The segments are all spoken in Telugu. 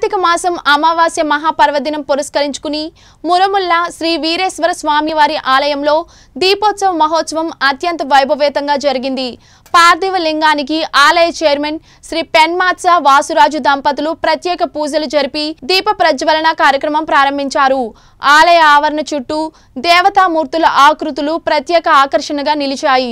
కార్తీక మాసం అమావాస్య మహాపర్వదినం పురస్కరించుకుని మురముల్ల శ్రీ వీరేశ్వర స్వామి వారి ఆలయంలో దీపోత్సవ మహోత్సవం అత్యంత వైభవేతంగా జరిగింది పార్థివ లింగానికి ఆలయ చైర్మన్ శ్రీ పెన్మాత్స వాసురాజు దంపతులు ప్రత్యేక పూజలు జరిపి దీప ప్రజ్వలన కార్యక్రమం ప్రారంభించారు ఆలయ ఆవరణ చుట్టూ దేవతామూర్తుల ఆకృతులు ప్రత్యేక ఆకర్షణగా నిలిచాయి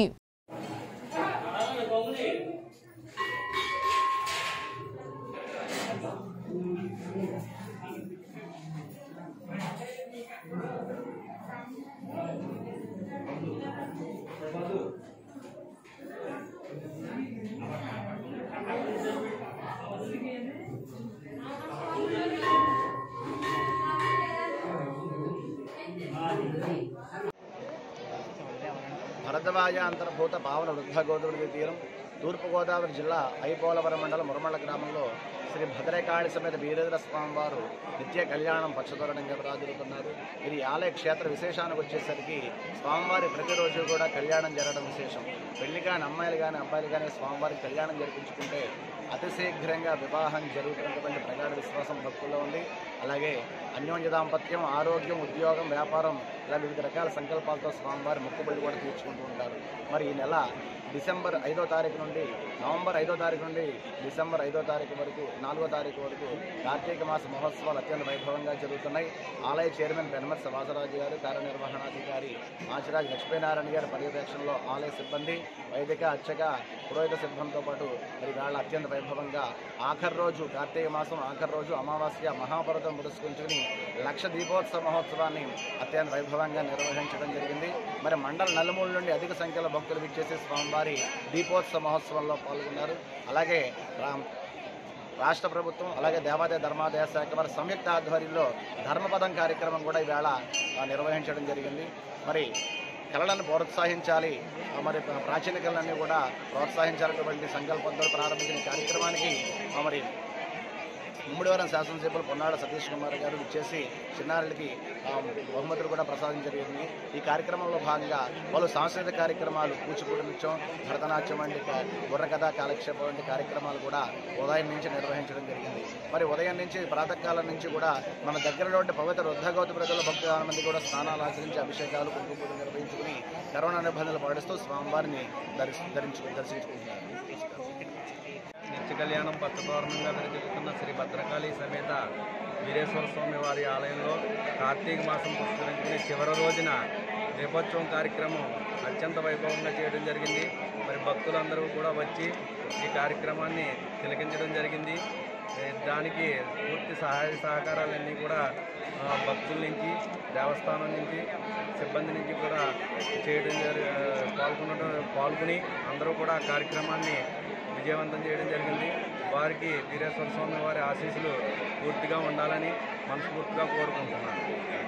భరద్వాజ అంతర్భూత పావన వృద్ధ గోదావరి తీరం తూర్పుగోదావరి జిల్లా ఐపోలవరం మండలం మురమళ్ళ గ్రామంలో శ్రీ భద్రకాళి సమేత వీరేంద్ర స్వామి వారు నిత్య కళ్యాణం పచ్చదొరణంగా ప్రాజులుతున్నారు ఇది ఆలయ క్షేత్ర విశేషానికి వచ్చేసరికి స్వామివారి ప్రతిరోజు కూడా కళ్యాణం జరగడం విశేషం పెళ్లి కాని అమ్మాయిలు కానీ అబ్బాయిలు కానీ స్వామివారికి కళ్యాణం జరిపించుకుంటే అతి శీఘ్రంగా వివాహం జరుగుతున్నటువంటి ప్రగాఢ విశ్వాసం భక్తుల్లో ఉంది అలాగే అన్యోన్య దాంపత్యం ఆరోగ్యం ఉద్యోగం వ్యాపారం ఇలా వివిధ రకాల సంకల్పాలతో స్వామివారి మొక్కుబడి కూడా తీర్చుకుంటూ ఉంటారు మరి ఈ నెల డిసెంబర్ ఐదో తారీఖు నుండి నవంబర్ ఐదో తారీఖు నుండి డిసెంబర్ ఐదో తారీఖు వరకు నాలుగో తారీఖు వరకు కార్తీక మాస మహోత్సవాలు అత్యంత వైభవంగా జరుగుతున్నాయి ఆలయ చైర్మన్ పెనమర్స వాసరాజు గారు కార్యనిర్వహణాధికారి ఆచిరాజ్ లక్ష్మీనారాయణ గారి పర్యవేక్షణలో ఆలయ సిబ్బంది వైదిక అర్చక పురోహిత సిబ్బందితో పాటు మరి వాళ్ళ అత్యంత వైభవంగా ఆఖరి రోజు కార్తీక మాసం ఆఖరి రోజు అమావాస్య మహాపర్వతం పురస్కరించుకుని లక్ష దీపోత్సవ మహోత్సవాన్ని అత్యంత వైభవంగా నిర్వహించడం జరిగింది మరి మండల నలుమూల నుండి అధిక సంఖ్యలో భక్తులు విచ్చేసి స్వామివారి దీపోత్సవ మహోత్సవంలో పాల్గొన్నారు అలాగే రా- రాష్ట్ర ప్రభుత్వం అలాగే దేవాదాయ ధర్మాదాయ శాఖ వారి సంయుక్త ఆధ్వర్యంలో ధర్మపదం కార్యక్రమం కూడా ఈవేళ ఆ, నిర్వహించడం జరిగింది మరి కళలను ప్రోత్సహించాలి ఆ, మరి ప్ర- ప్రాచీన కళలన్నీ కూడా ప్రోత్సహించాలన్నటువంటి సంకల్పంతో ప్రారంభించిన ఈ కార్యక్రమానికి ఆ, మరి ముమ్మడివరం శాసనసభ్యులు పొన్నాడ సతీష్ కుమార్ గారు ఇచ్చేసి చిన్నారులకి ఆ, బహుమతులు కూడా ప్రసాదించడం జరిగింది ఈ కార్యక్రమంలో భాగంగా పలు సాంస్కృతిక కార్యక్రమాలు కూచిపూడి నృత్యం భరతనాట్యం వంటి కా- బుర్రకథ కాలక్షేపం వంటి కార్యక్రమాలు కూడా ఉదయం నుంచి నిర్వహించడం జరిగింది మరి ఉదయం నుంచి ప్రాతకాలం నుంచి కూడా మన దగ్గరలో ఉండే పవిత్ర వృద్ధగౌత ప్రజల భక్తులు చాలా మంది కూడా స్నానాలు ఆచరించి అభిషేకాలు కుంకుమ పూజలు నిర్వహించుకుని కరోనా నిబంధనలు పాటిస్తూ స్వామివారిని దర్శ ధరించు దర్శించుకుంటున్నారు నిత్య కళ్యాణం పచ్చతోరణంగా వెలుగుతున్న శ్రీ భద్రకాళి సమేత వీరేశ్వర స్వామి వారి ఆలయంలో కార్తీక మాసం పురస్కరించుకుని చివరి రోజున దీపోత్సవం కార్యక్రమం అత్యంత వైభవంగా చేయడం జరిగింది మరి భక్తులందరూ కూడా వచ్చి ఈ కార్యక్రమాన్ని తిలకించడం జరిగింది ఏ, దానికి పూర్తి సహాయ సహకారాలన్నీ కూడా ఆ, భక్తుల నుంచి దేవస్థానం నుంచి సిబ్బంది నుంచి కూడా చేయడం జరి పాల్గొనడం పాల్గొని అందరూ కూడా ఆ కార్యక్రమాన్ని విజయవంతం చేయడం జరిగింది వారికి వీరేశ్వర స్వామి వారి ఆశీస్సులు పూర్తిగా ఉండాలని మనస్ఫూర్తిగా కోరుకుంటున్నాను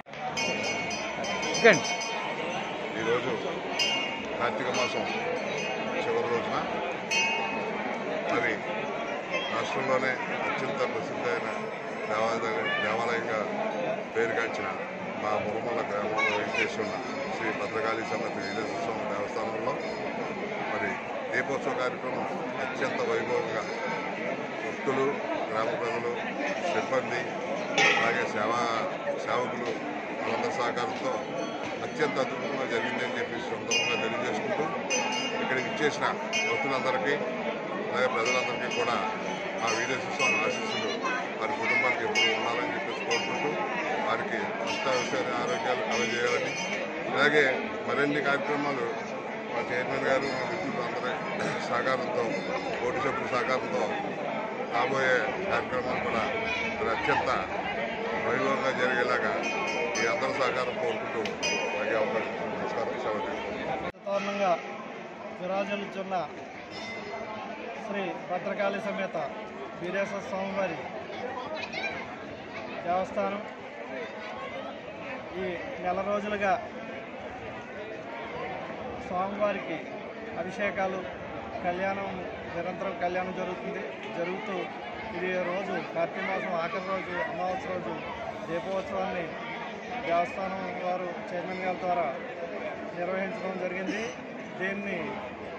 ఈరోజు కార్తీక మాసం చివరి రోజున మరి రాష్ట్రంలోనే అత్యంత ప్రసిద్ధమైన దేవాలయ దేవాలయంగా పేరుగాంచిన మా మురుమల్ల గ్రామంలో వెంకటేశ్వర శ్రీ భద్రకాళి సమేత వీరేశ్వర స్వామి దేవస్థానంలో మరి దీపోత్సవ కార్యక్రమం అత్యంత వైభవంగా భక్తులు గ్రామ ప్రజలు సిబ్బంది అలాగే సేవా సేవకులు వాళ్ళందరి సహకారంతో అత్యంత అద్భుతంగా జరిగిందని చెప్పి సందర్భంగా తెలియజేసుకుంటూ ఇక్కడికి ఇచ్చేసిన భక్తులందరికీ అలాగే ప్రజలందరికీ కూడా ఆ వీరేశ్వర స్వామి ఆశీస్సులు వారి కుటుంబానికి ఎప్పుడు ఉండాలని చెప్పేసి కోరుకుంటూ వారికి అష్టావిషయాల ఆరోగ్యాలు కలగజేయాలని ఇలాగే మరిన్ని కార్యక్రమాలు మా చైర్మన్ గారు మా మిత్రులు అందరి సహకారంతో కోటి సభ్యుల సహకారంతో రాబోయే కార్యక్రమాలు కూడా మరి అత్యంత వైభవంగా జరిగేలాగా ఈ అందరి సహకారం కోరుకుంటూ అలాగే అవకాశం ఇచ్చిన నమస్కారం సెలవు తీసుకుంటున్నాను. సాధారణంగా విరాజులుచున్న శ్రీ భద్రకాళి సమేత వీరేశ్వర స్వామివారి దేవస్థానం ఈ నెల రోజులుగా స్వామివారికి అభిషేకాలు కళ్యాణం నిరంతరం కళ్యాణం జరుగుతుంది జరుగుతూ ఇది రోజు కార్తీక మాసం ఆఖరి రోజు అమావాస్య రోజు దీపోత్సవాన్ని దేవస్థానం వారు చైర్మన్ గారి ద్వారా నిర్వహించడం జరిగింది దీన్ని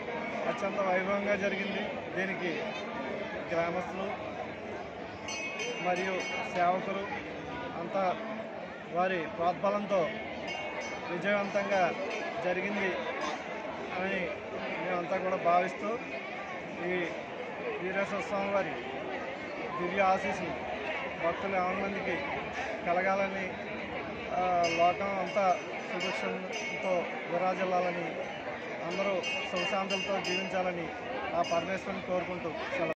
అత్యంత వైభవంగా జరిగింది దీనికి గ్రామస్తులు మరియు సేవకులు అంతా వారి ప్రోద్బలంతో విజయవంతంగా జరిగింది అని మేమంతా కూడా భావిస్తూ ఈ వీరేశ్వర స్వామి వారి దివ్య ఆశీస్సులు భక్తులు యావన్ మందికి కలగాలని ఆ, లోకం అంతా సుభిక్షంతో విరాజిల్లాలని అందరూ సుఖశాంతులతో జీవించాలని ఆ పరమేశ్వరుని కోరుకుంటూ సెలవు